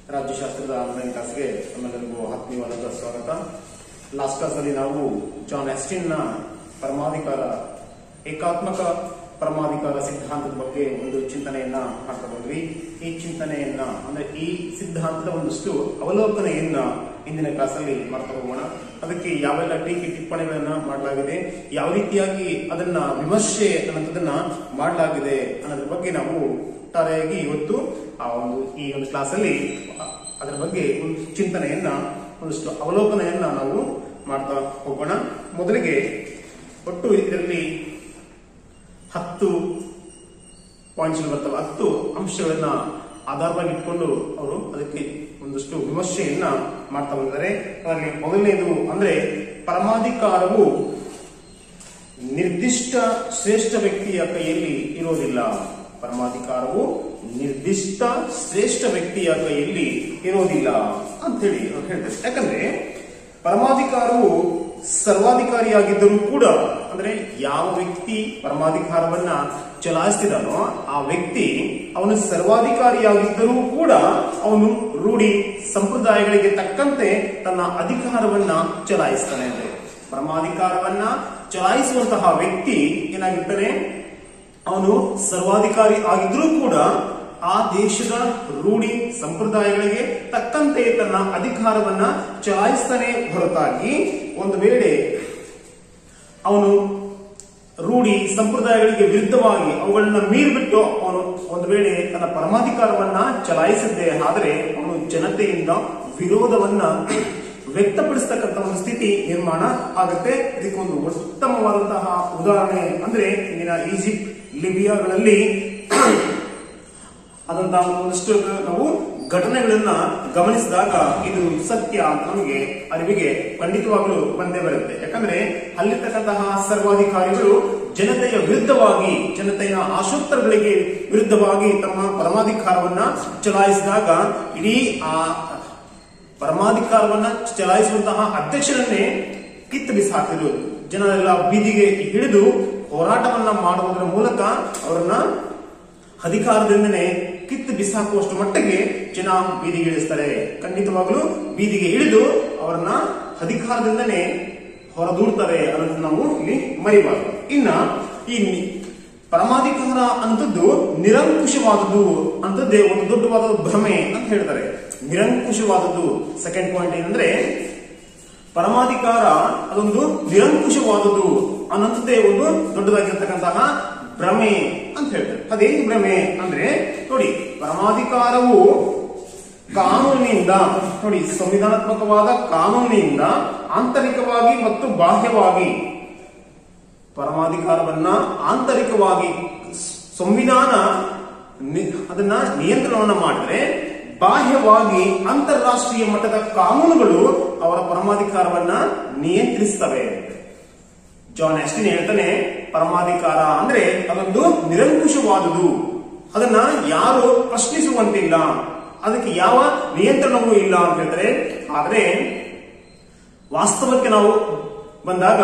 ರಾಜ್ಯಶಾಸ್ತ್ರದ online ಕ್ಲಾಸ್ಗೆ ನಮ್ಮೆಲ್ಲರಿಗೂ ಆತ್ಮೀಯವಾದ ಸ್ವಾಗತ ಲಾಸ್ಟ್ ಕ್ಲಾಸಲ್ಲಿ ನಾವು ಜಾನ್ ಎಸ್ಟಿನ್ ನ ಪರಮಾಧಿಕಾರ ಏಕಾತ್ಮಕ ಪರಮಾಧಿಕಾರ ಸಿದ್ಧಾಂತದ ಬಗ್ಗೆ ಒಂದು ಚಿಂತನೆಯನ್ನ ಮಾಡ್ತಾ ಬಂದ್ವಿ ಈ ಚಿಂತನೆಯನ್ನ ಅಂದ್ರೆ ಈ ಸಿದ್ಧಾಂತದ ಒಂದಷ್ಟು ಅವಲೋಕನೆಯನ್ನ ಇಂದಿನ ಕ್ಲಾಸಲ್ಲಿ ಮಾಡ್ತಾ ಹೋಗೋಣ ಅದಕ್ಕೆ ಯಾವೆಲ್ಲ ಟೀಕೆ ಟಿಪ್ಪಣಿಗಳನ್ನ ಮಾಡಲಾಗಿದೆ ಯಾವ ರೀತಿಯಾಗಿ ಅದನ್ನ ವಿಮರ್ಶೆ ಅನ್ನೋದನ್ನ ಮಾಡಲಾಗಿದೆ ಅನ್ನೋದ್ರ ಬಗ್ಗೆ ನಾವು ಒಟ್ಟಾರೆಯಾಗಿ ಇವತ್ತು ಆ ಒಂದು ಈ ಒಂದು ಕ್ಲಾಸ್ ಅಲ್ಲಿ ಅದರ ಬಗ್ಗೆ ಒಂದು ಚಿಂತನೆಯನ್ನ ಒಂದಷ್ಟು ಅವಲೋಕನೆಯನ್ನ ನಾವು ಮಾಡ್ತಾ ಹೋಗೋಣ ಮೊದಲಿಗೆ ಒಟ್ಟು ಇದರಲ್ಲಿ ಹತ್ತು ಪಾಯಿಂಟ್ಸ್ ಬರ್ತವೆ ಹತ್ತು ಅಂಶಗಳನ್ನ ಆಧಾರವಾಗಿ ಇಟ್ಕೊಂಡು ಅವರು ಅದಕ್ಕೆ ಒಂದಷ್ಟು ವಿಮರ್ಶೆಯನ್ನ ಮಾಡ್ತಾ ಬಂದಿದ್ದಾರೆ ಅದರಲ್ಲಿ ಮೊದಲನೇದು ಅಂದ್ರೆ ಪರಮಾಧಿಕಾರವು ನಿರ್ದಿಷ್ಟ ಶ್ರೇಷ್ಠ ವ್ಯಕ್ತಿಯ ಕೈಯಲ್ಲಿ ಇರೋದಿಲ್ಲ ಪರಮಾಧಿಕಾರವು ನಿರ್ದಿಷ್ಟ ಶ್ರೇಷ್ಠ ವ್ಯಕ್ತಿಯ ಕೈಯಲ್ಲಿ ಇರೋದಿಲ್ಲ ಅಂತ ಹೇಳಿ ಅವ್ರು ಹೇಳ್ತಾರೆ ಯಾಕಂದ್ರೆ ಪರಮಾಧಿಕಾರವು ಸರ್ವಾಧಿಕಾರಿಯಾಗಿದ್ದರೂ ಕೂಡ ಅಂದ್ರೆ ಯಾವ ವ್ಯಕ್ತಿ ಪರಮಾಧಿಕಾರವನ್ನ ಚಲಾಯಿಸ್ತಿದಾನೋ ಆ ವ್ಯಕ್ತಿ ಅವನು ಸರ್ವಾಧಿಕಾರಿಯಾಗಿದ್ದರೂ ಕೂಡ ಅವನು ರೂಢಿ ಸಂಪ್ರದಾಯಗಳಿಗೆ ತಕ್ಕಂತೆ ತನ್ನ ಅಧಿಕಾರವನ್ನ ಚಲಾಯಿಸ್ತಾನೆ ಅಂದ್ರೆ ಪರಮಾಧಿಕಾರವನ್ನ ಚಲಾಯಿಸುವಂತಹ ವ್ಯಕ್ತಿ ಏನಾಗಿರ್ತಾನೆ ಅವನು ಸರ್ವಾಧಿಕಾರಿ ಆಗಿದ್ರೂ ಕೂಡ ಆ ದೇಶದ ರೂಢಿ ಸಂಪ್ರದಾಯಗಳಿಗೆ ತಕ್ಕಂತೆ ತನ್ನ ಅಧಿಕಾರವನ್ನ ಚಲಾಯಿಸ್ತಾನೆ ಹೊರತಾಗಿ ಒಂದು ವೇಳೆ ಅವನು ರೂಢಿ ಸಂಪ್ರದಾಯಗಳಿಗೆ ವಿರುದ್ಧವಾಗಿ ಅವುಗಳನ್ನ ಮೀರಿಬಿಟ್ಟು ಅವನು ಒಂದು ವೇಳೆ ತನ್ನ ಪರಮಾಧಿಕಾರವನ್ನ ಚಲಾಯಿಸಿದ್ದೆ ಆದರೆ ಅವನು ಜನತೆಯಿಂದ ವಿರೋಧವನ್ನ ವ್ಯಕ್ತಪಡಿಸ್ತಕ್ಕಂಥ ಒಂದು ಸ್ಥಿತಿ ನಿರ್ಮಾಣ ಆಗುತ್ತೆ ಇದಕ್ಕೆ ಒಂದು ಉತ್ತಮವಾದಂತಹ ಉದಾಹರಣೆ ಅಂದ್ರೆ ಇಂದಿನ ಈಜಿಪ್ಟ್ ಲಿಬಿಯಾಗಳಲ್ಲಿ ಆದಂತಹ ಒಂದಷ್ಟು ನಾವು ಘಟನೆಗಳನ್ನ ಗಮನಿಸಿದಾಗ ಇದು ಸತ್ಯ ಅಂತ ನಮಗೆ ಅರಿವಿಗೆ ಖಂಡಿತವಾಗಲೂ ಬಂದೇ ಬರುತ್ತೆ ಯಾಕಂದ್ರೆ ಅಲ್ಲಿರ್ತಕ್ಕಂತಹ ಸರ್ವಾಧಿಕಾರಿಗಳು ಜನತೆಯ ವಿರುದ್ಧವಾಗಿ ಜನತೆಯ ಆಶೋತ್ತರಗಳಿಗೆ ವಿರುದ್ಧವಾಗಿ ತಮ್ಮ ಪರಮಾಧಿಕಾರವನ್ನ ಚಲಾಯಿಸಿದಾಗ ಇಡೀ ಆ ಪರಮಾಧಿಕಾರವನ್ನ ಚಲಾಯಿಸುವಂತಹ ಅಧ್ಯಕ್ಷರನ್ನೇ ಕಿತ್ತು ಬಿಸಾಕಿದ್ರು ಜನರೆಲ್ಲ ಬೀದಿಗೆ ಹಿಡಿದು ಹೋರಾಟವನ್ನ ಮಾಡುವುದರ ಮೂಲಕ ಅವರನ್ನ ಅಧಿಕಾರದಿಂದನೇ ಕಿತ್ತು ಬಿಸಾಕುವಷ್ಟು ಮಟ್ಟಿಗೆ ಜನ ಬೀದಿಗೆ ಇಳಿಸ್ತಾರೆ ಖಂಡಿತವಾಗಲೂ ಬೀದಿಗೆ ಇಳಿದು ಅವರನ್ನ ಅಧಿಕಾರದಿಂದನೇ ಹೊರದೂಡ್ತಾರೆ ಅನ್ನೋದನ್ನ ನಾವು ಇಲ್ಲಿ ಮರಿಬಾರದು ಇನ್ನ ಈ ನಿ- ಪರಮಾಧಿಕಾರ ಅಂತದ್ದು ನಿರಂಕುಶವಾದದ್ದು ಅಂತದ್ದೇ ಒಂದು ದೊಡ್ಡವಾದ ಭ್ರಮೆ ಅಂತ ಹೇಳ್ತಾರೆ ನಿರಂಕುಶವಾದದ್ದು ಸೆಕೆಂಡ್ ಪಾಯಿಂಟ್ ಏನಂದ್ರೆ ಪರಮಾಧಿಕಾರ ಅದೊಂದು ನಿರಂಕುಶವಾದದ್ದು ಅನ್ನೋದೇ ಒಂದು ದೊಡ್ಡದಾಗಿರ್ತಕ್ಕಂತಹ ಭ್ರಮೆ ಅಂತ ಹೇಳ್ತಾರೆ ಅದೇನು ಭ್ರಮೆ ಅಂದ್ರೆ ನೋಡಿ ಪರಮಾಧಿಕಾರವು ಕಾನೂನಿನಿಂದ ನೋಡಿ ಸಂವಿಧಾನಾತ್ಮಕವಾದ ಕಾನೂನಿನಿಂದ ಆಂತರಿಕವಾಗಿ ಮತ್ತು ಬಾಹ್ಯವಾಗಿ ಪರಮಾಧಿಕಾರವನ್ನ ಆಂತರಿಕವಾಗಿ ಸಂವಿಧಾನ ನಿ- ಅದನ್ನ ನಿಯಂತ್ರಣವನ್ನ ಮಾಡಿದ್ರೆ ಬಾಹ್ಯವಾಗಿ ಅಂತಾರಾಷ್ಟ್ರೀಯ ಮಟ್ಟದ ಕಾನೂನುಗಳು ಅವರ ಪರಮಾಧಿಕಾರವನ್ನ ನಿಯಂತ್ರಿಸ್ತವೆ ಜಾನ್ ಆಸ್ಟಿನ್ ಹೇಳ್ತಾನೆ ಪರಮಾಧಿಕಾರ ಅಂದ್ರೆ ಅದೊಂದು ನಿರಂಕುಶವಾದುದು ಅದನ್ನ ಯಾರು ಪ್ರಶ್ನಿಸುವಂತಿಲ್ಲ ಅದಕ್ಕೆ ಯಾವ ನಿಯಂತ್ರಣವೂ ಇಲ್ಲ ಅಂತ ಹೇಳ್ತಾರೆ ಆದ್ರೆ ವಾಸ್ತವಕ್ಕೆ ನಾವು ಬಂದಾಗ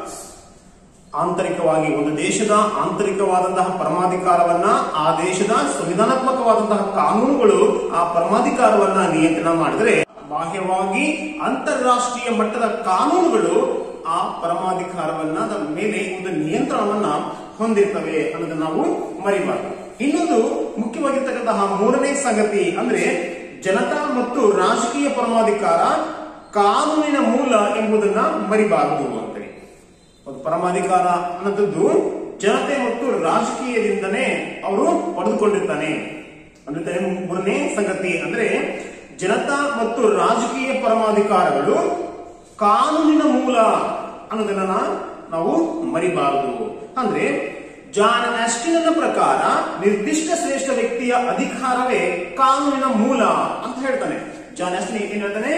ಆಂತರಿಕವಾಗಿ ಒಂದು ದೇಶದ ಆಂತರಿಕವಾದಂತಹ ಪರಮಾಧಿಕಾರವನ್ನ ಆ ದೇಶದ ಸಂವಿಧಾನಾತ್ಮಕವಾದಂತಹ ಕಾನೂನುಗಳು ಆ ಪರಮಾಧಿಕಾರವನ್ನ ನಿಯಂತ್ರಣ ಮಾಡಿದರೆ ಬಾಹ್ಯವಾಗಿ ಅಂತಾರಾಷ್ಟ್ರೀಯ ಮಟ್ಟದ ಕಾನೂನುಗಳು ಆ ಪರಮಾಧಿಕಾರವನ್ನ ಅದರ ಮೇಲೆ ಒಂದು ನಿಯಂತ್ರಣವನ್ನ ಹೊಂದಿರ್ತವೆ ಅನ್ನೋದನ್ನ ನಾವು ಮರಿಬಾರದು ಇನ್ನೊಂದು ಮುಖ್ಯವಾಗಿರ್ತಕ್ಕಂತಹ ಮೂರನೇ ಸಂಗತಿ ಅಂದ್ರೆ ಜನತಾ ಮತ್ತು ರಾಜಕೀಯ ಪರಮಾಧಿಕಾರ ಕಾನೂನಿನ ಮೂಲ ಎಂಬುದನ್ನ ಮರಿಬಾರದು ಅಂತೇಳಿ ಒಂದು ಪರಮಾಧಿಕಾರ ಅನ್ನೋದದ್ದು ಜನತೆ ಮತ್ತು ರಾಜಕೀಯದಿಂದನೇ ಅವರು ಪಡೆದುಕೊಂಡಿರ್ತಾನೆ ಅಂದ್ರೆ ಮೂರನೇ ಸಂಗತಿ ಅಂದ್ರೆ ಜನತಾ ಮತ್ತು ರಾಜಕೀಯ ಪರಮಾಧಿಕಾರಗಳು ಕಾನೂನಿನ ಮೂಲ ಅನ್ನೋದನ್ನ ನಾವು ಮರಿಬಾರದು ಅಂದ್ರೆ ಜಾನ್ ಆಸ್ಟಿನ್ ಪ್ರಕಾರ ನಿರ್ದಿಷ್ಟ ಶ್ರೇಷ್ಠ ವ್ಯಕ್ತಿಯ ಅಧಿಕಾರವೇ ಕಾನೂನಿನ ಮೂಲ ಅಂತ ಹೇಳ್ತಾನೆ ಜಾನ್ ಆಸ್ಟಿನ್ ಏನ್ ಹೇಳ್ತಾನೆ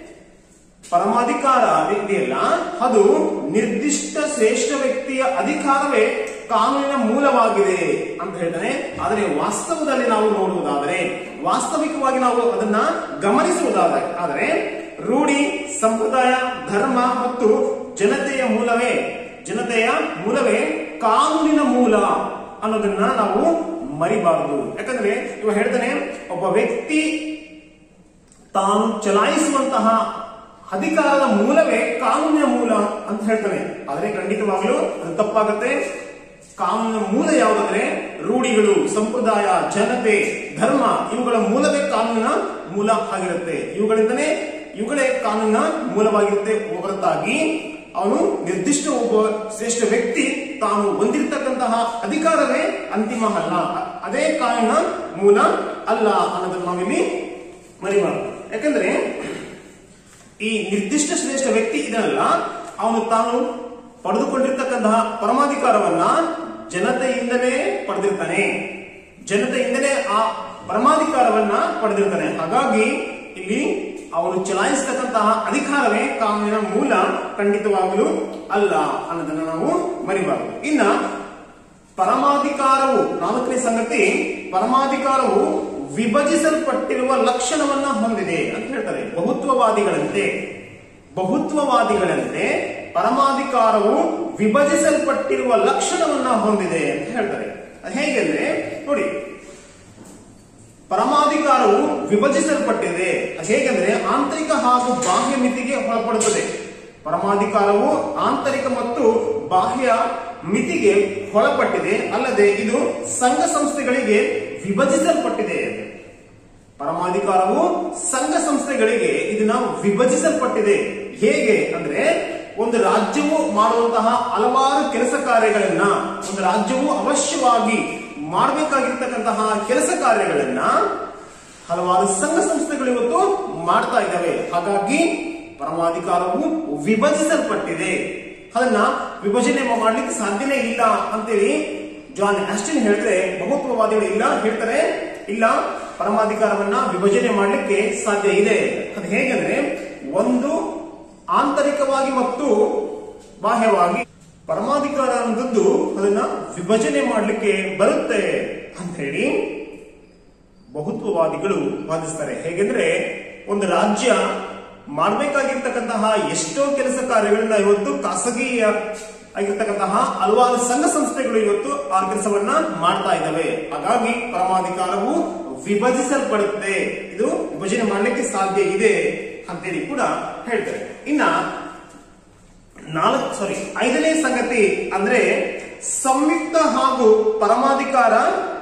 ಪರಮಾಧಿಕಾರ ಇದೆಯಲ್ಲ ಅದು ನಿರ್ದಿಷ್ಟ ಶ್ರೇಷ್ಠ ವ್ಯಕ್ತಿಯ ಅಧಿಕಾರವೇ ಕಾನೂನಿನ ಮೂಲವಾಗಿದೆ ಅಂತ ಹೇಳ್ತಾನೆ ಆದರೆ ವಾಸ್ತವದಲ್ಲಿ ನಾವು ನೋಡುವುದಾದರೆ ವಾಸ್ತವಿಕವಾಗಿ ನಾವು ಅದನ್ನ ಗಮನಿಸುವುದಾದರೆ ಆದರೆ ರೂಢಿ ಸಂಪ್ರದಾಯ ಧರ್ಮ ಮತ್ತು ಜನತೆಯ ಮೂಲವೇ ಜನತೆಯ ಮೂಲವೇ ಕಾನೂನಿನ ಮೂಲ ಅನ್ನೋದನ್ನ ನಾವು ಮರಿಬಾರದು ಯಾಕಂದ್ರೆ ಇವ ಹೇಳ್ತಾನೆ ಒಬ್ಬ ವ್ಯಕ್ತಿ ತಾನು ಚಲಾಯಿಸುವಂತಹ ಅಧಿಕಾರದ ಮೂಲವೇ ಕಾನೂನಿನ ಮೂಲ ಅಂತ ಹೇಳ್ತಾನೆ ಆದರೆ ಖಂಡಿತವಾಗ್ಲೂ ಅದು ತಪ್ಪಾಗುತ್ತೆ ಕಾನೂನಿನ ಮೂಲ ಯಾವುದಂದ್ರೆ ರೂಢಿಗಳು ಸಂಪ್ರದಾಯ ಜನತೆ ಧರ್ಮ ಇವುಗಳ ಮೂಲವೇ ಕಾನೂನಿನ ಮೂಲ ಆಗಿರುತ್ತೆ ಇವುಗಳಿಂದನೇ ಇವುಗಳೇ ಕಾನೂನಿನ ಮೂಲವಾಗಿರುತ್ತೆ ಹೊರತಾಗಿ ಅವನು ನಿರ್ದಿಷ್ಟ ಒಬ್ಬ ಶ್ರೇಷ್ಠ ವ್ಯಕ್ತಿ ತಾನು ಹೊಂದಿರತಕ್ಕಂತಹ ಅಧಿಕಾರವೇ ಅಂತಿಮ ಅಲ್ಲ ಅದೇ ಕಾನೂನಿನ ಮೂಲ ಅಲ್ಲ ಅನ್ನೋದನ್ನು ನಾವಿಲ್ಲಿ ಮರಿಬಾರದು ಯಾಕಂದ್ರೆ ಈ ನಿರ್ದಿಷ್ಟ ಶ್ರೇಷ್ಠ ವ್ಯಕ್ತಿ ಇದನ್ನಲ್ಲ ಅವನು ತಾನು ಪಡೆದುಕೊಂಡಿರ್ತಕ್ಕಂತಹ ಪರಮಾಧಿಕಾರವನ್ನ ಜನತೆಯಿಂದಲೇ ಪಡೆದಿರ್ತಾನೆ ಜನತೆಯಿಂದಲೇ ಆ ಪರಮಾಧಿಕಾರವನ್ನ ಪಡೆದಿರ್ತಾನೆ ಹಾಗಾಗಿ ಇಲ್ಲಿ ಅವನು ಚಲಾಯಿಸತಕ್ಕಂತಹ ಅಧಿಕಾರವೇ ಕಾನೂನಿನ ಮೂಲ ಖಂಡಿತವಾಗಲೂ ಅಲ್ಲ ಅನ್ನೋದನ್ನ ನಾವು ಮರಿಬಾರದು ಇನ್ನ ಪರಮಾಧಿಕಾರವು ನಾಲ್ಕನೇ ಸಂಗತಿ ಪರಮಾಧಿಕಾರವು ವಿಭಜಿಸಲ್ಪಟ್ಟಿರುವ ಲಕ್ಷಣವನ್ನ ಹೊಂದಿದೆ ಅಂತ ಹೇಳ್ತಾರೆ ಬಹುತ್ವವಾದಿಗಳಂತೆ ಬಹುತ್ವವಾದಿಗಳಂತೆ ಪರಮಾಧಿಕಾರವು ವಿಭಜಿಸಲ್ಪಟ್ಟಿರುವ ಲಕ್ಷಣವನ್ನ ಹೊಂದಿದೆ ಅಂತ ಹೇಳ್ತಾರೆ ಅದು ಹೇಗೆ ಅಂದ್ರೆ ನೋಡಿ ಪರಮಾಧಿಕಾರವು ವಿಭಜಿಸಲ್ಪಟ್ಟಿದೆ ಅದು ಹೇಗೆಂದ್ರೆ ಆಂತರಿಕ ಹಾಗೂ ಬಾಹ್ಯ ಮಿತಿಗೆ ಒಳಪಡುತ್ತದೆ ಪರಮಾಧಿಕಾರವು ಆಂತರಿಕ ಮತ್ತು ಬಾಹ್ಯ ಮಿತಿಗೆ ಒಳಪಟ್ಟಿದೆ ಅಲ್ಲದೆ ಇದು ಸಂಘ ಸಂಸ್ಥೆಗಳಿಗೆ ವಿಭಜಿಸಲ್ಪಟ್ಟಿದೆ ಪರಮಾಧಿಕಾರವು ಸಂಘ ಸಂಸ್ಥೆಗಳಿಗೆ ಇದನ್ನ ವಿಭಜಿಸಲ್ಪಟ್ಟಿದೆ ಹೇಗೆ ಅಂದ್ರೆ ಒಂದು ರಾಜ್ಯವು ಮಾಡುವಂತಹ ಹಲವಾರು ಕೆಲಸ ಕಾರ್ಯಗಳನ್ನ ಒಂದು ರಾಜ್ಯವು ಅವಶ್ಯವಾಗಿ ಮಾಡಬೇಕಾಗಿರ್ತಕ್ಕಂತಹ ಕೆಲಸ ಕಾರ್ಯಗಳನ್ನ ಹಲವಾರು ಸಂಘ ಸಂಸ್ಥೆಗಳು ಇವತ್ತು ಮಾಡ್ತಾ ಇದ್ದಾವೆ ಹಾಗಾಗಿ ಪರಮಾಧಿಕಾರವು ವಿಭಜಿಸಲ್ಪಟ್ಟಿದೆ ಅದನ್ನ ವಿಭಜನೆ ಮಾಡ್ಲಿಕ್ಕೆ ಸಾಧ್ಯನೇ ಇಲ್ಲ ಅಂತೇಳಿ ಜಾನ್ ಆಸ್ಟಿನ್ ಹೇಳ್ತಾರೆ ಬಹುತ್ವವಾದಿಗಳು ಇಲ್ಲ ಹೇಳ್ತಾರೆ ಇಲ್ಲ ಪರಮಾಧಿಕಾರವನ್ನ ವಿಭಜನೆ ಮಾಡಲಿಕ್ಕೆ ಸಾಧ್ಯ ಇದೆ ಅದು ಹೇಗೆಂದ್ರೆ ಒಂದು ಆಂತರಿಕವಾಗಿ ಮತ್ತು ಬಾಹ್ಯವಾಗಿ ಪರಮಾಧಿಕಾರ ಅನ್ನೋದು ಅದನ್ನ ವಿಭಜನೆ ಮಾಡಲಿಕ್ಕೆ ಬರುತ್ತೆ ಅಂತ ಹೇಳಿ ಬಹುತ್ವವಾದಿಗಳು ವಾದಿಸ್ತಾರೆ ಹೇಗೆಂದ್ರೆ ಒಂದು ರಾಜ್ಯ ಮಾಡಬೇಕಾಗಿರ್ತಕ್ಕಂತಹ ಎಷ್ಟೋ ಕೆಲಸ ಕಾರ್ಯಗಳನ್ನ ಇವತ್ತು ಖಾಸಗಿಯ ಆಗಿರ್ತಕ್ಕಂತಹ ಹಲವಾರು ಸಂಘ ಸಂಸ್ಥೆಗಳು ಇವತ್ತು ಆ ಕೆಲಸವನ್ನ ಮಾಡ್ತಾ ಇದ್ದಾವೆ ಹಾಗಾಗಿ ಪರಮಾಧಿಕಾರವು ವಿಭಜಿಸಲ್ಪಡುತ್ತೆ ಇದು ವಿಭಜನೆ ಮಾಡಲಿಕ್ಕೆ ಸಾಧ್ಯ ಇದೆ ಅಂತೇಳಿ ಕೂಡ ಹೇಳ್ತಾರೆ ಇನ್ನ ನಾಲ್ಕು ಸಾರಿ ಐದನೇ ಸಂಗತಿ ಅಂದ್ರೆ ಸಂಯುಕ್ತ ಹಾಗೂ ಪರಮಾಧಿಕಾರ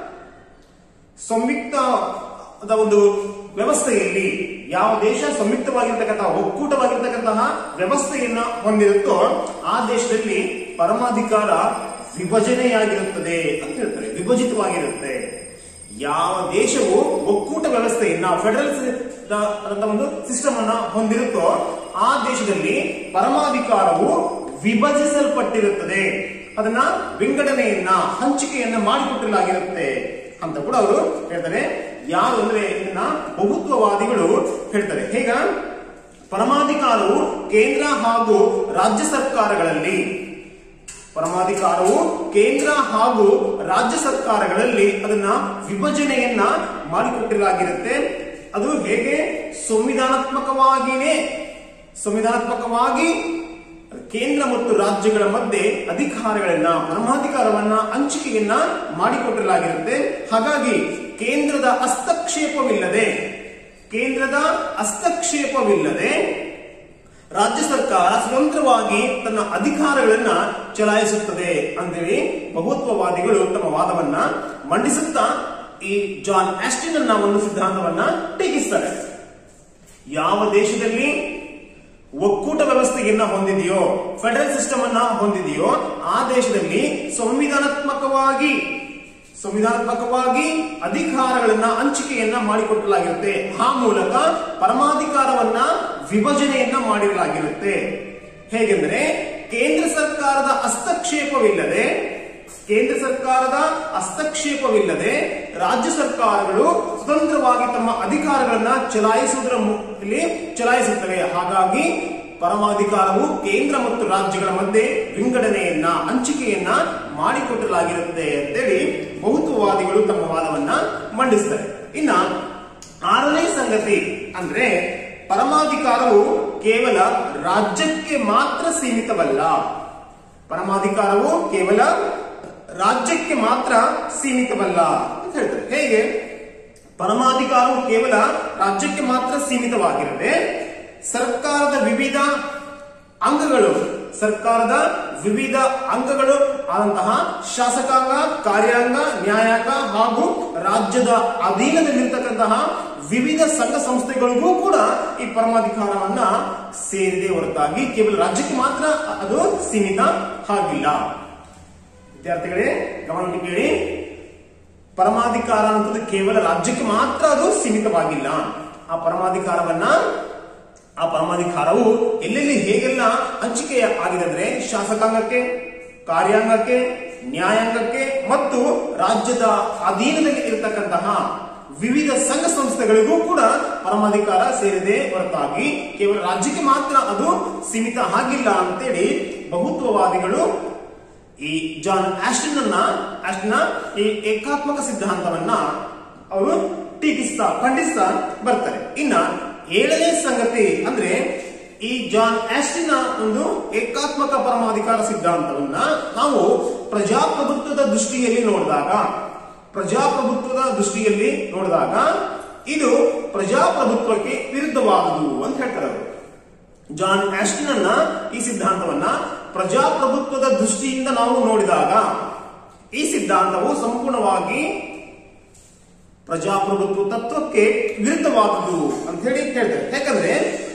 ಸಂಯುಕ್ತದ ಒಂದು ವ್ಯವಸ್ಥೆಯಲ್ಲಿ ಯಾವ ದೇಶ ಸಂಯುಕ್ತವಾಗಿರ್ತಕ್ಕಂತಹ ಒಕ್ಕೂಟವಾಗಿರ್ತಕ್ಕಂತಹ ವ್ಯವಸ್ಥೆಯನ್ನ ಹೊಂದಿರುತ್ತೋ ಆ ದೇಶದಲ್ಲಿ ಪರಮಾಧಿಕಾರ ವಿಭಜನೆಯಾಗಿರುತ್ತದೆ ಅಂತ ಹೇಳ್ತಾರೆ ವಿಭಜಿತವಾಗಿರುತ್ತೆ ಯಾವ ದೇಶವು ಒಕ್ಕೂಟ ವ್ಯವಸ್ಥೆಯನ್ನ ಫೆಡರಲ್ ಅಂತ ಒಂದು ಸಿಸ್ಟಮ್ ಅನ್ನ ಹೊಂದಿರುತ್ತೋ ಆ ದೇಶದಲ್ಲಿ ಪರಮಾಧಿಕಾರವು ವಿಭಜಿಸಲ್ಪಟ್ಟಿರುತ್ತದೆ ಅದನ್ನ ವಿಂಗಡಣೆಯನ್ನ ಹಂಚಿಕೆಯನ್ನ ಮಾಡಿಕೊಟ್ಟಲಾಗಿರುತ್ತೆ ಅಂತ ಕೂಡ ಅವರು ಹೇಳ್ತಾರೆ ಯಾರು ಅಂದ್ರೆ ಇದನ್ನ ಬಹುತ್ವವಾದಿಗಳು ಹೇಳ್ತಾರೆ ಹೇಗ ಪರಮಾಧಿಕಾರವು ಕೇಂದ್ರ ಹಾಗೂ ರಾಜ್ಯ ಸರ್ಕಾರಗಳಲ್ಲಿ ಪರಮಾಧಿಕಾರವು ಕೇಂದ್ರ ಹಾಗೂ ರಾಜ್ಯ ಸರ್ಕಾರಗಳಲ್ಲಿ ಅದನ್ನ ವಿಭಜನೆಯನ್ನ ಮಾಡಿಕೊಟ್ಟಿಲಾಗಿರುತ್ತೆ ಅದು ಹೇಗೆ ಸಂವಿಧಾನಾತ್ಮಕವಾಗಿನೇ ಸಂವಿಧಾನಾತ್ಮಕವಾಗಿ ಕೇಂದ್ರ ಮತ್ತು ರಾಜ್ಯಗಳ ಮಧ್ಯೆ ಅಧಿಕಾರಗಳನ್ನ ಪರಮಾಧಿಕಾರವನ್ನ ಹಂಚಿಕೆಯನ್ನ ಮಾಡಿಕೊಟ್ಟಲಾಗಿರುತ್ತೆ ಹಾಗಾಗಿ ಕೇಂದ್ರದ ಹಸ್ತಕ್ಷೇಪವಿಲ್ಲದೆ ಕೇಂದ್ರದ ಹಸ್ತಕ್ಷೇಪವಿಲ್ಲದೆ ರಾಜ್ಯ ಸರ್ಕಾರ ಸ್ವತಂತ್ರವಾಗಿ ತನ್ನ ಅಧಿಕಾರಗಳನ್ನ ಚಲಾಯಿಸುತ್ತದೆ ಅಂತೇಳಿ ಬಹುತ್ವವಾದಿಗಳು ತಮ್ಮ ವಾದವನ್ನ ಮಂಡಿಸುತ್ತಾ ಈ ಜಾನ್ ಆಸ್ಟಿನ್ ಅನ್ನ ಒಂದು ಸಿದ್ಧಾಂತವನ್ನ ಟೀಕಿಸ್ತಾರೆ ಯಾವ ದೇಶದಲ್ಲಿ ಒಕ್ಕೂಟ ವ್ಯವಸ್ಥೆಯನ್ನ ಹೊಂದಿದೆಯೋ ಫೆಡರಲ್ ಸಿಸ್ಟಮ್ ಅನ್ನ ಹೊಂದಿದೆಯೋ ಆ ದೇಶದಲ್ಲಿ ಸಂವಿಧಾನಾತ್ಮಕವಾಗಿ ಸಂವಿಧಾನಾತ್ಮಕವಾಗಿ ಅಧಿಕಾರಗಳನ್ನ ಹಂಚಿಕೆಯನ್ನ ಮಾಡಿಕೊಟ್ಟಲಾಗಿರುತ್ತೆ ಆ ಮೂಲಕ ಪರಮಾಧಿಕಾರವನ್ನ ವಿಭಜನೆಯನ್ನ ಮಾಡಿರಲಾಗಿರುತ್ತೆ ಹೇಗೆಂದರೆ ಕೇಂದ್ರ ಸರ್ಕಾರದ ಹಸ್ತಕ್ಷೇಪವಿಲ್ಲದೆ ಕೇಂದ್ರ ಸರ್ಕಾರದ ಹಸ್ತಕ್ಷೇಪವಿಲ್ಲದೆ ರಾಜ್ಯ ಸರ್ಕಾರಗಳು ಸ್ವತಂತ್ರವಾಗಿ ತಮ್ಮ ಅಧಿಕಾರಗಳನ್ನ ಚಲಾಯಿಸುವುದರ ಇಲ್ಲಿ ಚಲಾಯಿಸುತ್ತವೆ ಹಾಗಾಗಿ ಪರಮಾಧಿಕಾರವು ಕೇಂದ್ರ ಮತ್ತು ರಾಜ್ಯಗಳ ಮಧ್ಯೆ ವಿಂಗಡಣೆಯನ್ನ ಹಂಚಿಕೆಯನ್ನ ಮಾಡಿಕೊಟ್ಟಲಾಗಿರುತ್ತೆ ಅಂತೇಳಿ ಬಹುತ್ವವಾದಿಗಳು ತಮ್ಮ ವಾದವನ್ನ ಮಂಡಿಸ್ತಾರೆ ಇನ್ನ ಆರನೇ ಸಂಗತಿ ಅಂದ್ರೆ ಪರಮಾಧಿಕಾರವು ಕೇವಲ ರಾಜ್ಯಕ್ಕೆ ಮಾತ್ರ ಸೀಮಿತವಲ್ಲ ಪರಮಾಧಿಕಾರವು ಕೇವಲ ರಾಜ್ಯಕ್ಕೆ ಮಾತ್ರ ಸೀಮಿತವಲ್ಲ ಅಂತ ಹೇಳ್ತಾರೆ ಹೇಗೆ ಪರಮಾಧಿಕಾರವು ಕೇವಲ ರಾಜ್ಯಕ್ಕೆ ಮಾತ್ರ ಸೀಮಿತವಾಗಿರದೆ ಸರ್ಕಾರದ ವಿವಿಧ ಅಂಗಗಳು ಸರ್ಕಾರದ ವಿವಿಧ ಅಂಗಗಳು ಆದಂತಹ ಶಾಸಕಾಂಗ ಕಾರ್ಯಾಂಗ ನ್ಯಾಯಾಂಗ ಹಾಗೂ ರಾಜ್ಯದ ಅಧೀನದಲ್ಲಿರ್ತಕ್ಕಂತಹ ವಿವಿಧ ಸಂಘ ಸಂಸ್ಥೆಗಳಿಗೂ ಕೂಡ ಈ ಪರಮಾಧಿಕಾರವನ್ನ ಸೇರಿದೆ ಹೊರತಾಗಿ ಕೇವಲ ರಾಜ್ಯಕ್ಕೆ ಮಾತ್ರ ಅದು ಸೀಮಿತ ಆಗಿಲ್ಲ ವಿದ್ಯಾರ್ಥಿಗಳೇ ಗಮನ ಕೇಳಿ ಪರಮಾಧಿಕಾರ ಅಂತದ್ದು ಕೇವಲ ರಾಜ್ಯಕ್ಕೆ ಮಾತ್ರ ಅದು ಸೀಮಿತವಾಗಿಲ್ಲ ಆ ಪರಮಾಧಿಕಾರವನ್ನ ಆ ಪರಮಾಧಿಕಾರವು ಎಲ್ಲೆಲ್ಲಿ ಹೇಗೆಲ್ಲ ಹಂಚಿಕೆ ಆಗಿದೆ ಅಂದ್ರೆ ಶಾಸಕಾಂಗಕ್ಕೆ ಕಾರ್ಯಾಂಗಕ್ಕೆ ನ್ಯಾಯಾಂಗಕ್ಕೆ ಮತ್ತು ರಾಜ್ಯದ ಅಧೀನದಲ್ಲಿ ಇರತಕ್ಕಂತಹ ವಿವಿಧ ಸಂಘ ಸಂಸ್ಥೆಗಳಿಗೂ ಕೂಡ ಪರಮಾಧಿಕಾರ ಸೇರಿದೆ ಹೊರತಾಗಿ ಕೇವಲ ರಾಜ್ಯಕ್ಕೆ ಮಾತ್ರ ಅದು ಸೀಮಿತ ಆಗಿಲ್ಲ ಅಂತೇಳಿ ಬಹುತ್ವವಾದಿಗಳು ಈ ಜಾನ್ ಆಸ್ಟಿನ್ ಅನ್ನ ಆಸ್ಟಿನ ಈ ಏಕಾತ್ಮಕ ಸಿದ್ಧಾಂತವನ್ನ ಅವರು ಟೀಕಿಸ್ತಾ ಖಂಡಿಸ್ತಾ ಬರ್ತಾರೆ ಇನ್ನ ಏಳನೇ ಸಂಗತಿ ಅಂದ್ರೆ ಈ ಜಾನ್ ಆಸ್ಟಿನ ಒಂದು ಏಕಾತ್ಮಕ ಪರಮಾಧಿಕಾರ ಸಿದ್ಧಾಂತವನ್ನ ನಾವು ಪ್ರಜಾಪ್ರಭುತ್ವದ ದೃಷ್ಟಿಯಲ್ಲಿ ನೋಡಿದಾಗ ಪ್ರಜಾಪ್ರಭುತ್ವದ ದೃಷ್ಟಿಯಲ್ಲಿ ನೋಡಿದಾಗ ಇದು ಪ್ರಜಾಪ್ರಭುತ್ವಕ್ಕೆ ವಿರುದ್ಧವಾದುದು ಅಂತ ಹೇಳ್ತಾರೆ ಅವರು ಜಾನ್ ಆಸ್ಟಿನ್ ಅನ್ನ ಈ ಸಿದ್ಧಾಂತವನ್ನ ಪ್ರಜಾಪ್ರಭುತ್ವದ ದೃಷ್ಟಿಯಿಂದ ನಾವು ನೋಡಿದಾಗ ಈ ಸಿದ್ಧಾಂತವು ಸಂಪೂರ್ಣವಾಗಿ ಪ್ರಜಾಪ್ರಭುತ್ವ ತತ್ವಕ್ಕೆ ವಿರುದ್ಧವಾದುದು ಅಂತ ಹೇಳಿ ಹೇಳ್ತಾರೆ ಯಾಕಂದ್ರೆ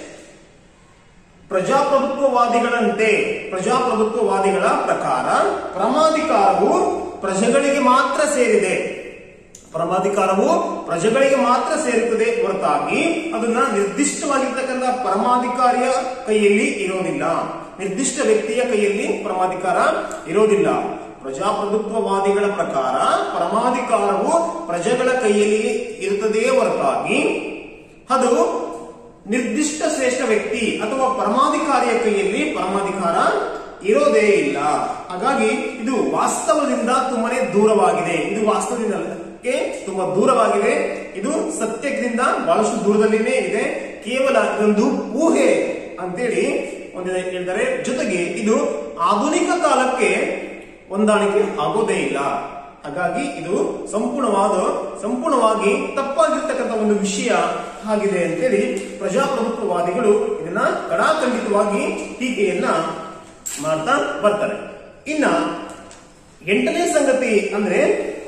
ಪ್ರಜಾಪ್ರಭುತ್ವವಾದಿಗಳಂತೆ ಪ್ರಜಾಪ್ರಭುತ್ವವಾದಿಗಳ ಪ್ರಕಾರ ಪರಮಾಧಿಕಾರವು ಪ್ರಜೆಗಳಿಗೆ ಮಾತ್ರ ಸೇರಿದೆ ಪರಮಾಧಿಕಾರವು ಪ್ರಜೆಗಳಿಗೆ ಮಾತ್ರ ಸೇರುತ್ತದೆ ಹೊರತಾಗಿ ಅದನ್ನ ನಿರ್ದಿಷ್ಟವಾಗಿರ್ತಕ್ಕಂಥ ಪರಮಾಧಿಕಾರಿಯ ಕೈಯಲ್ಲಿ ಇರೋದಿಲ್ಲ ನಿರ್ದಿಷ್ಟ ವ್ಯಕ್ತಿಯ ಕೈಯಲ್ಲಿ ಪರಮಾಧಿಕಾರ ಇರೋದಿಲ್ಲ ಪ್ರಜಾಪ್ರಭುತ್ವವಾದಿಗಳ ಪ್ರಕಾರ ಪರಮಾಧಿಕಾರವು ಪ್ರಜೆಗಳ ಕೈಯಲ್ಲಿ ಇರುತ್ತದೆಯೇ ಹೊರತಾಗಿ ಅದು ನಿರ್ದಿಷ್ಟ ಶ್ರೇಷ್ಠ ವ್ಯಕ್ತಿ ಅಥವಾ ಪರಮಾಧಿಕಾರಿಯ ಕೈಯಲ್ಲಿ ಪರಮಾಧಿಕಾರ ಇರೋದೇ ಇಲ್ಲ ಹಾಗಾಗಿ ಇದು ವಾಸ್ತವದಿಂದ ತುಂಬಾನೇ ದೂರವಾಗಿದೆ ಇದು ವಾಸ್ತವದಿಂದಕ್ಕೆ ತುಂಬಾ ದೂರವಾಗಿದೆ ಇದು ಸತ್ಯದಿಂದ ಬಹಳಷ್ಟು ದೂರದಲ್ಲಿನೇ ಇದೆ ಕೇವಲ ಇದೊಂದು ಊಹೆ ಅಂತೇಳಿ ಒಂದು ಹೇಳ್ತಾರೆ ಜೊತೆಗೆ ಇದು ಆಧುನಿಕ ಕಾಲಕ್ಕೆ ಹೊಂದಾಣಿಕೆ ಆಗೋದೇ ಇಲ್ಲ ಹಾಗಾಗಿ ಇದು ಸಂಪೂರ್ಣವಾದ ಸಂಪೂರ್ಣವಾಗಿ ತಪ್ಪಾಗಿರ್ತಕ್ಕಂಥ ಒಂದು ವಿಷಯ ಆಗಿದೆ ಅಂತೇಳಿ ಪ್ರಜಾಪ್ರಭುತ್ವವಾದಿಗಳು ಇದನ್ನ ಕಡಾಖಂಡಿತವಾಗಿ ಟೀಕೆಯನ್ನ ಮಾಡ್ತಾ ಬರ್ತಾರೆ ಇನ್ನ ಎಂಟನೇ ಸಂಗತಿ ಅಂದ್ರೆ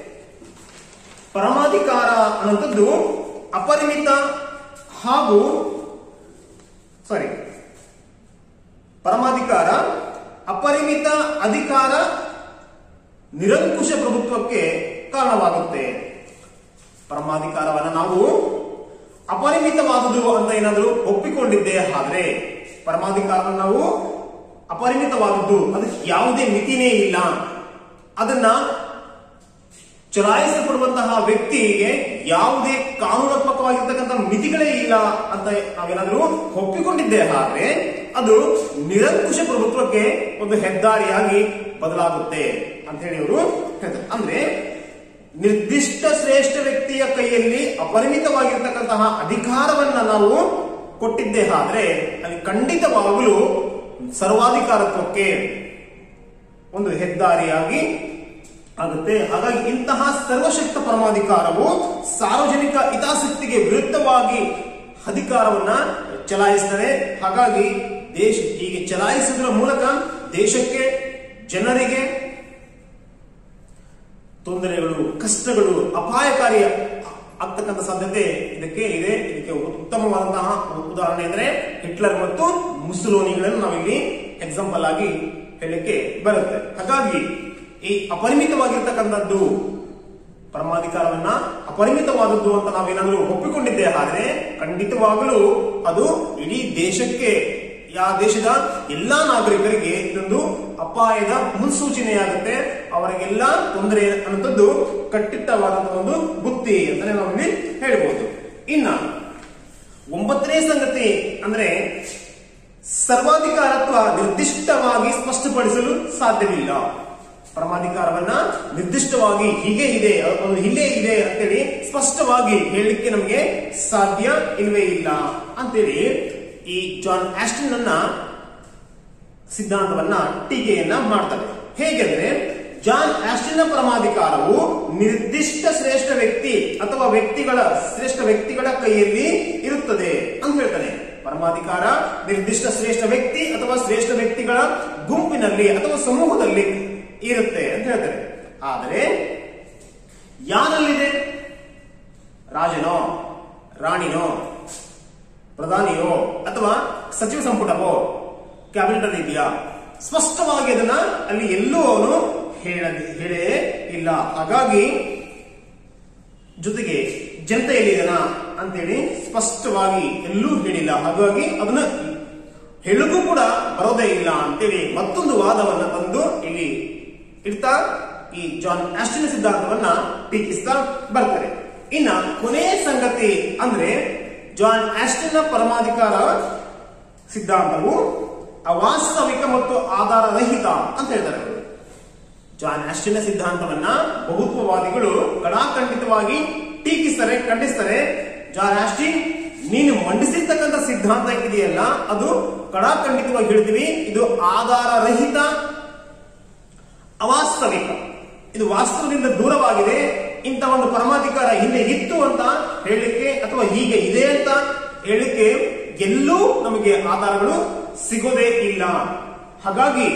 ಪರಮಾಧಿಕಾರ ಅನ್ನುವಂಥದ್ದು ಅಪರಿಮಿತ ಹಾಗೂ ಸಾರಿ ಪರಮಾಧಿಕಾರ ಅಪರಿಮಿತ ಅಧಿಕಾರ ನಿರಂಕುಶ ಪ್ರಭುತ್ವಕ್ಕೆ ಕಾರಣವಾಗುತ್ತೆ ಪರಮಾಧಿಕಾರವನ್ನ ನಾವು ಅಪರಿಮಿತವಾದುದು ಅಂತ ಏನಾದರೂ ಒಪ್ಪಿಕೊಂಡಿದ್ದೇ ಆದ್ರೆ ಪರಮಾಧಿಕಾರವನ್ನು ನಾವು ಅಪರಿಮಿತವಾದದ್ದು ಅದಕ್ಕೆ ಯಾವುದೇ ಮಿತಿನೇ ಇಲ್ಲ ಅದನ್ನ ಚಲಾಯಿಸಲ್ಪಡುವಂತಹ ವ್ಯಕ್ತಿಗೆ ಯಾವುದೇ ಕಾನೂನಾತ್ಮಕವಾಗಿರ್ತಕ್ಕಂಥ ಮಿತಿಗಳೇ ಇಲ್ಲ ಅಂತ ನಾವೇನಾದ್ರೂ ಒಪ್ಪಿಕೊಂಡಿದ್ದೇ ಆದ್ರೆ ಅದು ನಿರಂಕುಶ ಪ್ರಭುತ್ವಕ್ಕೆ ಒಂದು ಹೆದ್ದಾರಿಯಾಗಿ ಬದಲಾಗುತ್ತೆ ಅಂತ ಹೇಳಿ ಅವರು ಹೇಳ್ತಾರೆ ಅಂದ್ರೆ ನಿರ್ದಿಷ್ಟ ಶ್ರೇಷ್ಠ ವ್ಯಕ್ತಿಯ ಕೈಯಲ್ಲಿ ಅಪರಿಮಿತವಾಗಿರ್ತಕ್ಕಂತಹ ಅಧಿಕಾರವನ್ನ ನಾವು ಕೊಟ್ಟಿದ್ದೇ ಆದ್ರೆ ಅಲ್ಲಿ ಖಂಡಿತವಾಗಲೂ ಸರ್ವಾಧಿಕಾರತ್ವಕ್ಕೆ ಒಂದು ಹೆದ್ದಾರಿಯಾಗಿ ಆಗುತ್ತೆ ಹಾಗಾಗಿ ಇಂತಹ ಸರ್ವಶಕ್ತ ಪರಮಾಧಿಕಾರವು ಸಾರ್ವಜನಿಕ ಹಿತಾಸಕ್ತಿಗೆ ವಿರುದ್ಧವಾಗಿ ಅಧಿಕಾರವನ್ನ ಚಲಾಯಿಸ್ತದೆ ಹಾಗಾಗಿ ದೇಶ ಹೀಗೆ ಚಲಾಯಿಸುವುದರ ಮೂಲಕ ದೇಶಕ್ಕೆ ಜನರಿಗೆ ತೊಂದರೆಗಳು ಕಷ್ಟಗಳು ಅಪಾಯಕಾರಿ ಆಗ್ತಕ್ಕಂಥ ಸಾಧ್ಯತೆ ಇದಕ್ಕೆ ಇದೆ ಇದಕ್ಕೆ ಉತ್ತಮವಾದಂತಹ ಉದಾಹರಣೆ ಅಂದ್ರೆ ಹಿಟ್ಲರ್ ಮತ್ತು ಮುಸುಲೋನಿಗಳನ್ನು ನಾವಿಲ್ಲಿ ಎಕ್ಸಾಂಪಲ್ ಆಗಿ ಹೇಳಲಿಕ್ಕೆ ಬರುತ್ತೆ ಹಾಗಾಗಿ ಈ ಅಪರಿಮಿತವಾಗಿರ್ತಕ್ಕಂಥದ್ದು ಪರಮಾಧಿಕಾರವನ್ನ ಅಪರಿಮಿತವಾದದ್ದು ಅಂತ ನಾವೇನಾದ್ರೂ ಒಪ್ಪಿಕೊಂಡಿದ್ದೇ ಆದ್ರೆ ಖಂಡಿತವಾಗಲೂ ಅದು ಇಡೀ ದೇಶಕ್ಕೆ ಯಾ ದೇಶದ ಎಲ್ಲಾ ನಾಗರಿಕರಿಗೆ ಇದೊಂದು ಅಪಾಯದ ಮುನ್ಸೂಚನೆಯಾಗುತ್ತೆ ಅವರಿಗೆಲ್ಲ ತೊಂದರೆ ಅನ್ನೋದು ಕಟ್ಟಿಟ್ಟವಾದಂತಹ ಒಂದು ಬುತ್ತಿ ಅಂತಾನೆ ನಾವಿಲ್ಲಿ ಹೇಳ್ಬೋದು ಇನ್ನ ಒಂಬತ್ತನೇ ಸಂಗತಿ ಅಂದ್ರೆ ಸರ್ವಾಧಿಕಾರತ್ವ ನಿರ್ದಿಷ್ಟವಾಗಿ ಸ್ಪಷ್ಟಪಡಿಸಲು ಸಾಧ್ಯವಿಲ್ಲ ಪರಮಾಧಿಕಾರವನ್ನ ನಿರ್ದಿಷ್ಟವಾಗಿ ಹೀಗೆ ಇದೆ ಅದು ಇಲ್ಲೇ ಇದೆ ಅಂತೇಳಿ ಸ್ಪಷ್ಟವಾಗಿ ಹೇಳಲಿಕ್ಕೆ ನಮಗೆ ಸಾಧ್ಯ ಇಲ್ವೇ ಇಲ್ಲ ಅಂತೇಳಿ ಈ ಜಾನ್ ಆಸ್ಟಿನ್ ಅನ್ನ ಸಿದ್ಧಾಂತವನ್ನ ಟೀಕೆಯನ್ನ ಮಾಡ್ತಾರೆ ಹೇಗೆಂದ್ರೆ ಜಾನ್ ಆಸ್ಟಿನ್ ಪರಮಾಧಿಕಾರವು ನಿರ್ದಿಷ್ಟ ಶ್ರೇಷ್ಠ ವ್ಯಕ್ತಿ ಅಥವಾ ವ್ಯಕ್ತಿಗಳ ಶ್ರೇಷ್ಠ ವ್ಯಕ್ತಿಗಳ ಕೈಯಲ್ಲಿ ಇರುತ್ತದೆ ಅಂತ ಹೇಳ್ತಾನೆ ಪರಮಾಧಿಕಾರ ನಿರ್ದಿಷ್ಟ ಶ್ರೇಷ್ಠ ವ್ಯಕ್ತಿ ಅಥವಾ ಶ್ರೇಷ್ಠ ವ್ಯಕ್ತಿಗಳ ಗುಂಪಿನಲ್ಲಿ ಅಥವಾ ಸಮೂಹದಲ್ಲಿ ಇರುತ್ತೆ ಅಂತ ಹೇಳ್ತಾರೆ ಆದರೆ ಯಾರಲ್ಲಿದೆ ರಾಜನೋ ರಾಣಿನೋ ಪ್ರಧಾನಿಯೋ ಅಥವಾ ಸಚಿವ ಸಂಪುಟವೋ ಕ್ಯಾಬಿನೆಟ್ ಅಲ್ಲಿ ಇದೆಯಾ ಸ್ಪಷ್ಟವಾಗಿ ಅದನ್ನ ಅಲ್ಲಿ ಎಲ್ಲೂ ಅವನು ಹೇಳ ಹೇಳೇ ಇಲ್ಲ ಹಾಗಾಗಿ ಜೊತೆಗೆ ಜನತೆಯಲ್ಲಿ ಇದನ್ನ ಅಂತೇಳಿ ಸ್ಪಷ್ಟವಾಗಿ ಎಲ್ಲೂ ಹೇಳಿಲ್ಲ ಹಾಗಾಗಿ ಅದನ್ನ ಹೇಳಕ್ಕೂ ಕೂಡ ಬರೋದೇ ಇಲ್ಲ ಅಂತೇಳಿ ಮತ್ತೊಂದು ವಾದವನ್ನ ತಂದು ಇಲ್ಲಿ ಇಡ್ತಾ ಈ ಜಾನ್ ಆಸ್ಟಿನ್ ಸಿದ್ಧಾಂತವನ್ನ ಟೀಕಿಸ್ತಾ ಬರ್ತಾರೆ ಇನ್ನ ಕೊನೆಯ ಸಂಗತಿ ಅಂದ್ರೆ ಜಾನ್ ಆಸ್ಟಿನ್ ಪರಮಾಧಿಕಾರ ಸಿದ್ಧಾಂತವು ಅವಾಸ್ತವಿಕ ಮತ್ತು ಆಧಾರ ರಹಿತ ಅಂತ ಹೇಳ್ತಾರೆ ಅವರು. ಜಾನ್ ಆಸ್ಟಿನ್ ಸಿದ್ಧಾಂತವನ್ನ ಬಹುತ್ವವಾದಿಗಳು ಕಡಾಖಂಡಿತವಾಗಿ ಟೀಕಿಸ್ತಾರೆ ಖಂಡಿಸ್ತಾರೆ ಜಾನ್ ಆಸ್ಟಿನ್ ನೀನು ಮಂಡಿಸಿರ್ತಕ್ಕಂಥ ಸಿದ್ಧಾಂತ ಇದೆಯಲ್ಲ ಅದು ಕಡಾಖಂಡಿತವಾಗಿ ಹೇಳ್ತೀವಿ ಇದು ಆಧಾರ ರಹಿತ ಅವಾಸ್ತವಿಕ ಇದು ವಾಸ್ತವದಿಂದ ದೂರವಾಗಿದೆ ಇಂಥ ಒಂದು ಪರಮಾಧಿಕಾರ ಹಿಂದೆ ಇತ್ತು ಅಂತ ಹೇಳಲಿಕ್ಕೆ ಅಥವಾ ಹೀಗೆ ಇದೆ ಅಂತ ಹೇಳಲಿಕ್ಕೆ ಎಲ್ಲೂ ನಮಗೆ ಆಧಾರಗಳು ಸಿಗೋದೇ ಇಲ್ಲ ಹಾಗಾಗಿ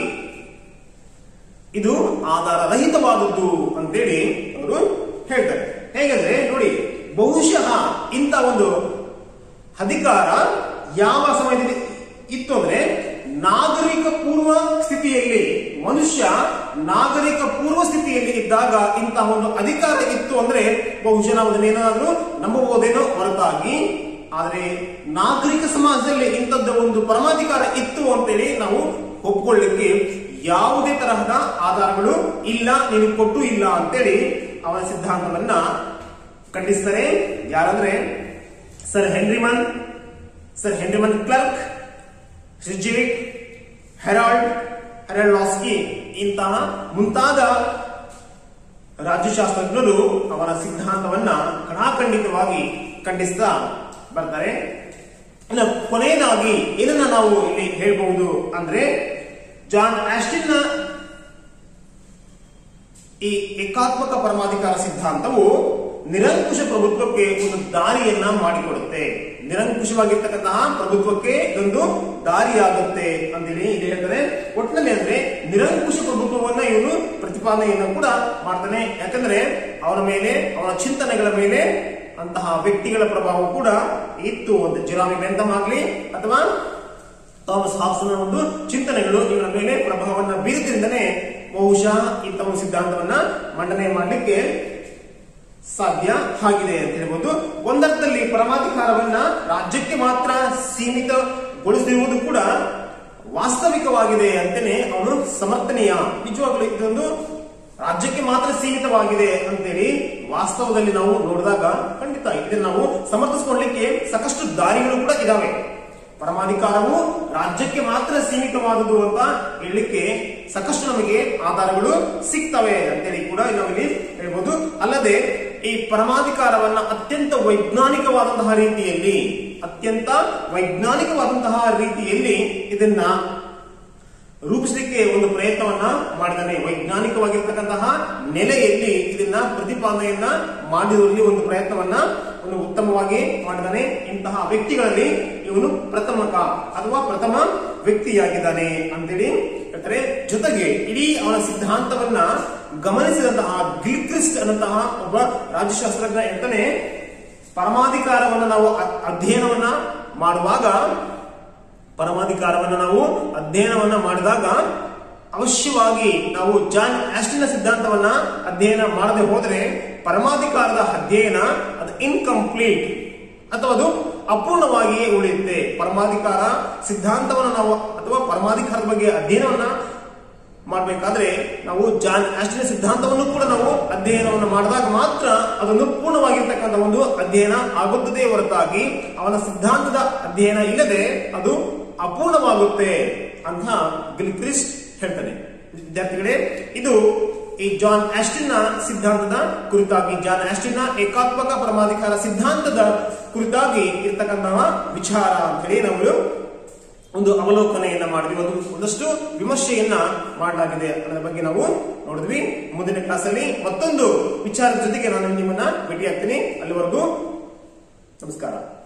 ಇದು ಆಧಾರ ರಹಿತವಾದದ್ದು ಅಂತೇಳಿ ಅವರು ಹೇಳ್ತಾರೆ ಹೇಗೆಂದ್ರೆ ನೋಡಿ ಬಹುಶಃ ಇಂಥ ಒಂದು ಅಧಿಕಾರ ಯಾವ ಸಮಯದಲ್ಲಿ ಇತ್ತು ಅಂದ್ರೆ ನಾಗರಿಕ ಪೂರ್ವ ಸ್ಥಿತಿಯಲ್ಲಿ ಮನುಷ್ಯ ನಾಗರಿಕ ಪೂರ್ವ ಸ್ಥಿತಿಯಲ್ಲಿ ಇದ್ದಾಗ ಇಂತಹ ಒಂದು ಅಧಿಕಾರ ಇತ್ತು ಅಂದ್ರೆ ಬಹುಶಃ ನಾವು ಅದನ್ನೇನಾದ್ರೂ ನಂಬಬಹುದೇನೋ ಹೊರತಾಗಿ ಆದರೆ ನಾಗರಿಕ ಸಮಾಜದಲ್ಲಿ ಇಂಥದ್ದು ಒಂದು ಪರಮಾಧಿಕಾರ ಇತ್ತು ಅಂತೇಳಿ ನಾವು ಒಪ್ಕೊಳ್ಳಿಕ್ಕೆ ಯಾವುದೇ ತರಹದ ಆಧಾರಗಳು ಇಲ್ಲ ನೀನು ಕೊಟ್ಟು ಇಲ್ಲ ಅಂತೇಳಿ ಅವನ ಸಿದ್ಧಾಂತವನ್ನ ಖಂಡಿಸ್ತಾರೆ ಯಾರಂದ್ರೆ sir Henry Maine sir Henry Maine Clark ರಿಜಿವಿಕ್ ಹೆರಾಲ್ಡ್ ಹೆರಾಲ್ಡಾಸ್ಕಿ ಇಂತಹ ಮುಂತಾದ ರಾಜ್ಯಶಾಸ್ತ್ರಜ್ಞರು ಅವನ ಸಿದ್ಧಾಂತವನ್ನ ಕಡಾಖಂಡಿತವಾಗಿ ಖಂಡಿಸ್ತಾ ಬರ್ತಾರೆ ಇನ್ನು ಕೊನೆಯದಾಗಿ ಏನನ್ನ ನಾವು ಇಲ್ಲಿ ಹೇಳ್ಬಹುದು ಅಂದ್ರೆ ಜಾನ್ ಆಸ್ಟಿನ್ ಈ ಏಕಾತ್ಮಕ ಪರಮಾಧಿಕಾರ ಸಿದ್ಧಾಂತವು ನಿರಂಕುಶ ಪ್ರಭುತ್ವಕ್ಕೆ ಒಂದು ದಾರಿಯನ್ನ ಮಾಡಿಕೊಡುತ್ತೆ ನಿರಂಕುಶವಾಗಿರ್ತಕ್ಕಂತಹ ಪ್ರಭುತ್ವಕ್ಕೆ ಇದೊಂದು ದಾರಿಯಾಗುತ್ತೆ ಅಂತೇಳಿ ಇಲ್ಲಿ ಹೇಳ್ತಾರೆ ಒಟ್ಟಿನಲ್ಲಿ ಅಂದ್ರೆ ನಿರಂಕುಶ ಪ್ರಭುತ್ವವನ್ನ ಇವನು ಪ್ರತಿಪಾದನೆಯನ್ನು ಕೂಡ ಮಾಡ್ತಾನೆ ಯಾಕಂದ್ರೆ ಅವನ ಮೇಲೆ ಅವನ ಚಿಂತನೆಗಳ ಮೇಲೆ ಅಂತಹ ವ್ಯಕ್ತಿಗಳ ಪ್ರಭಾವ ಕೂಡ ಇತ್ತು ಒಂದು ಜಿರಾಮಿ ಬೆಂತಮ್ ಆಗ್ಲಿ ಅಥವಾ ಥಾಮಸ್ ಹಾಬ್ಸನ ಒಂದು ಚಿಂತನೆಗಳು ಇವರ ಮೇಲೆ ಪ್ರಭಾವವನ್ನು ಬೀರುತ್ತಿರಿಂದನೇ ಬಹುಶಃ ಇಂಥ ಒಂದು ಸಿದ್ಧಾಂತವನ್ನ ಮಂಡನೆ ಮಾಡಲಿಕ್ಕೆ ಸಾಧ್ಯ ಆಗಿದೆ ಅಂತ ಹೇಳ್ಬೋದು ಒಂದರ್ಥದಲ್ಲಿ ಪರಮಾಧಿಕಾರವನ್ನ ರಾಜ್ಯಕ್ಕೆ ಮಾತ್ರ ಸೀಮಿತಗೊಳಿಸಿರುವುದು ಕೂಡ ವಾಸ್ತವಿಕವಾಗಿದೆ ಅಂತಾನೆ ಅವನು ಸಮರ್ಥನೀಯ ನಿಜವಾಗ್ಲೂ ಇದೊಂದು ರಾಜ್ಯಕ್ಕೆ ಮಾತ್ರ ಸೀಮಿತವಾಗಿದೆ ಅಂತೇಳಿ ವಾಸ್ತವದಲ್ಲಿ ನಾವು ನೋಡಿದಾಗ ಖಂಡಿತ ಇದನ್ನು ನಾವು ಸಮರ್ಥಿಸಿಕೊಳ್ಳಲಿಕ್ಕೆ ಸಾಕಷ್ಟು ದಾರಿಗಳು ಕೂಡ ಇದಾವೆ ಪರಮಾಧಿಕಾರವು ರಾಜ್ಯಕ್ಕೆ ಮಾತ್ರ ಸೀಮಿತವಾದುದು ಅಂತ ಹೇಳಲಿಕ್ಕೆ ಸಾಕಷ್ಟು ನಮಗೆ ಆಧಾರಗಳು ಸಿಗ್ತವೆ ಅಂತೇಳಿ ಕೂಡ ನಾವಿಲ್ಲಿ ಹೇಳ್ಬೋದು ಅಲ್ಲದೆ ಈ ಪರಮಾಧಿಕಾರವನ್ನ ಅತ್ಯಂತ ವೈಜ್ಞಾನಿಕವಾದಂತಹ ರೀತಿಯಲ್ಲಿ ಅತ್ಯಂತ ವೈಜ್ಞಾನಿಕವಾದಂತಹ ರೀತಿಯಲ್ಲಿ ಇದನ್ನ ರೂಪಿಸಲಿಕ್ಕೆ ಒಂದು ಪ್ರಯತ್ನವನ್ನ ಮಾಡಿದಾನೆ ವೈಜ್ಞಾನಿಕವಾಗಿರ್ತಕ್ಕಂತಹ ನೆಲೆಯಲ್ಲಿ ಇದನ್ನ ಪ್ರತಿಪಾದನೆಯನ್ನ ಮಾಡಿರುವಲ್ಲಿ ಒಂದು ಪ್ರಯತ್ನವನ್ನ ಒಂದು ಉತ್ತಮವಾಗಿ ಮಾಡಿದಾನೆ ಇಂತಹ ವ್ಯಕ್ತಿಗಳಲ್ಲಿ ಇವನು ಪ್ರಥಮಕ ಅಥವಾ ಪ್ರಥಮ ವ್ಯಕ್ತಿಯಾಗಿದ್ದಾನೆ ಅಂತೇಳಿ ಹೇಳ್ತಾರೆ ಜೊತೆಗೆ ಇಡೀ ಅವನ ಸಿದ್ಧಾಂತವನ್ನ ಗಮನಿಸಿದಂತಹ ಗಿಲ್ಕ್ರಿಸ್ಟ್ ಅನ್ನಂತಹ ಒಬ್ಬ ರಾಜ್ಯಶಾಸ್ತ್ರಜ್ಞ ಹೇಳ್ತಾನೆ ಪರಮಾಧಿಕಾರವನ್ನು ನಾವು ಅ- ಅಧ್ಯಯನವನ್ನ ಮಾಡುವಾಗ ಪರಮಾಧಿಕಾರವನ್ನು ನಾವು ಅಧ್ಯಯನವನ್ನ ಮಾಡಿದಾಗ ಅವಶ್ಯವಾಗಿ ನಾವು ಜಾನ್ ಆಸ್ಟಿನ ಸಿದ್ಧಾಂತವನ್ನ ಅಧ್ಯಯನ ಮಾಡದೆ ಹೋದರೆ ಪರಮಾಧಿಕಾರದ ಅಧ್ಯಯನ ಅದು ಇನ್ಕಂಪ್ಲೀಟ್ ಅಥವಾ ಅದು ಅಪೂರ್ಣವಾಗಿಯೇ ಉಳಿಯುತ್ತೆ ಪರಮಾಧಿಕಾರ ಸಿದ್ಧಾಂತವನ್ನು ನಾವು ಅಥವಾ ಪರಮಾಧಿಕಾರದ ಬಗ್ಗೆ ಅಧ್ಯಯನವನ್ನ ಮಾಡಬೇಕಾದ್ರೆ ನಾವು ಜಾನ್ ಆಸ್ಟಿನ ಸಿದ್ಧಾಂತವನ್ನು ಕೂಡ ನಾವು ಅಧ್ಯಯನವನ್ನು ಮಾಡಿದಾಗ ಮಾತ್ರ ಅದೊಂದು ಪೂರ್ಣವಾಗಿರ್ತಕ್ಕಂಥ ಒಂದು ಅಧ್ಯಯನ ಆಗುತ್ತದೆ ಹೊರತಾಗಿ ಅವನ ಸಿದ್ಧಾಂತದ ಅಧ್ಯಯನ ಇಲ್ಲದೆ ಅದು ಅಪೂರ್ಣವಾಗುತ್ತೆ ಅಂತ ಗಿಲ್ಕ್ರಿಸ್ಟ್ ಹೇಳ್ತಾನೆ ವಿದ್ಯಾರ್ಥಿಗಳೇ ಇದು ಈ ಜಾನ್ ಆಸ್ಟಿನ್ ಸಿದ್ಧಾಂತದ ಕುರಿತಾಗಿ ಜಾನ್ ಆಸ್ಟಿನ್ ಏಕಾತ್ಮಕ ಪರಮಾಧಿಕಾರ ಸಿದ್ಧಾಂತದ ಕುರಿತಾಗಿ ಇರ್ತಕ್ಕಂತಹ ವಿಚಾರ ಅಂತ ಹೇಳಿ ನಾವು ಒಂದು ಅವಲೋಕನೆಯನ್ನ ಮಾಡಿದ್ವಿ ಒಂದು ಒಂದಷ್ಟು ವಿಮರ್ಶೆಯನ್ನ ಮಾಡಲಾಗಿದೆ ಅನ್ನೋದ್ರ ಬಗ್ಗೆ ನಾವು ನೋಡಿದ್ವಿ ಮುಂದಿನ ಕ್ಲಾಸಲ್ಲಿ ಮತ್ತೊಂದು ವಿಚಾರದ ಜೊತೆಗೆ ನಾನು ನಿಮ್ಮನ್ನ ಭೇಟಿಯಾಗ್ತೀನಿ ಅಲ್ಲಿವರೆಗೂ ನಮಸ್ಕಾರ